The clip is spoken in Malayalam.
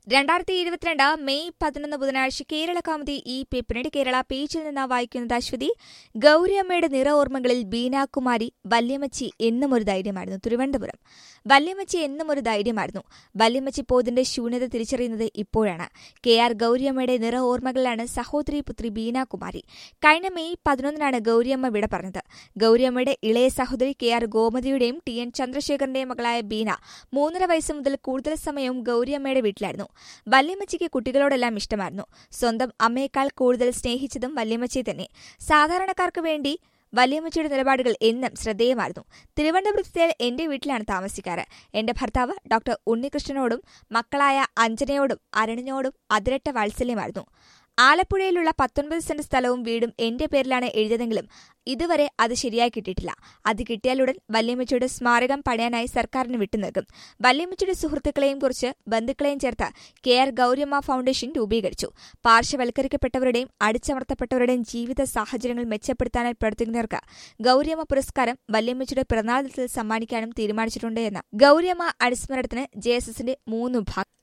രണ്ടായിരത്തി ഇരുപത്തിരണ്ട് മെയ് പതിനൊന്ന് ബുധനാഴ്ച കേരള കൗമുദി ഈ പേപ്പറിന്റെ കേരള പേജിൽ നിന്ന് വായിക്കുന്നത് അശ്വതി ഗൗരിയമ്മയുടെ നിറ ഓർമ്മകളിൽ ബീനാകുമാരി വല്യമ്മച്ചി എന്നും ഒരു ധൈര്യമായിരുന്നു തിരുവനന്തപുരം വല്യമ്മച്ചി എന്നും ഒരു ധൈര്യമായിരുന്നു വല്യമ്മച്ചി പോതിന്റെ ശൂന്യത തിരിച്ചറിയുന്നത് ഇപ്പോഴാണ് കെ ആർ ഗൗരിയമ്മയുടെ നിറ ഓർമ്മകളിലാണ് സഹോദരി പുത്രി ബീനാകുമാരി കഴിഞ്ഞ മെയ് പതിനൊന്നിനാണ് ഗൗരിയമ്മ വിട പറഞ്ഞത് ഗൗരിയമ്മയുടെ ഇളയ സഹോദരി കെ ആർ ഗോമതിയുടെയും ടി എൻ ചന്ദ്രശേഖരന്റെയും മകളായ ബീന മൂന്നര വയസ്സ് മുതൽ കൂടുതൽ സമയവും ഗൗരിയമ്മയുടെ വീട്ടിലായിരുന്നു വല്യമ്മച്ചിക്ക് കുട്ടികളോടെല്ലാം ഇഷ്ടമായിരുന്നു സ്വന്തം അമ്മയേക്കാൾ കൂടുതൽ സ്നേഹിച്ചതും വല്യമ്മച്ചിയെ തന്നെ സാധാരണക്കാർക്ക് വേണ്ടി വല്യമ്മച്ചിയുടെ നിലപാടുകൾ എന്നും ശ്രദ്ധേയമായിരുന്നു തിരുവനന്തപുരത്തെ എന്റെ വീട്ടിലാണ് താമസിക്കാറ് എന്റെ ഭർത്താവ് ഡോക്ടർ ഉണ്ണികൃഷ്ണനോടും മക്കളായ അഞ്ജനയോടും അരുണിനോടും അതിരട്ട വാത്സല്യമായിരുന്നു ആലപ്പുഴയിലുള്ള പത്തൊൻപത് സെന്റ് സ്ഥലവും വീടും എന്റെ പേരിലാണ് എഴുതിയതെങ്കിലും ഇതുവരെ അത് ശരിയായി കിട്ടിയിട്ടില്ല അത് കിട്ടിയാലുടൻ വല്യമ്മച്ചിയുടെ സ്മാരകം പണിയാനായി സർക്കാരിന് വിട്ടുനൽകും വല്യമ്മച്ചിയുടെ സുഹൃത്തുക്കളെയും കുറിച്ച് ബന്ധുക്കളെയും ചേർത്ത് കെ ആർ ഗൌരിയമ്മ ഫൗണ്ടേഷൻ രൂപീകരിച്ചു പാർശ്വവൽക്കരിക്കപ്പെട്ടവരുടെയും അടിച്ചമർത്തപ്പെട്ടവരുടെയും ജീവിത സാഹചര്യങ്ങൾ മെച്ചപ്പെടുത്താനായി പ്രവർത്തിക്കുന്നവർക്ക് ഗൌരിയമ്മ പുരസ്കാരം വല്യമ്മച്ചിയുടെ പിറന്നാൾ ദിനത്തിൽ സമ്മാനിക്കാനും തീരുമാനിച്ചിട്ടുണ്ട് എന്ന് ഗൌരിയമ്മ അനുസ്മരണത്തിന് ജെ എസ് എസിന്റെ മൂന്ന് വിഭാഗം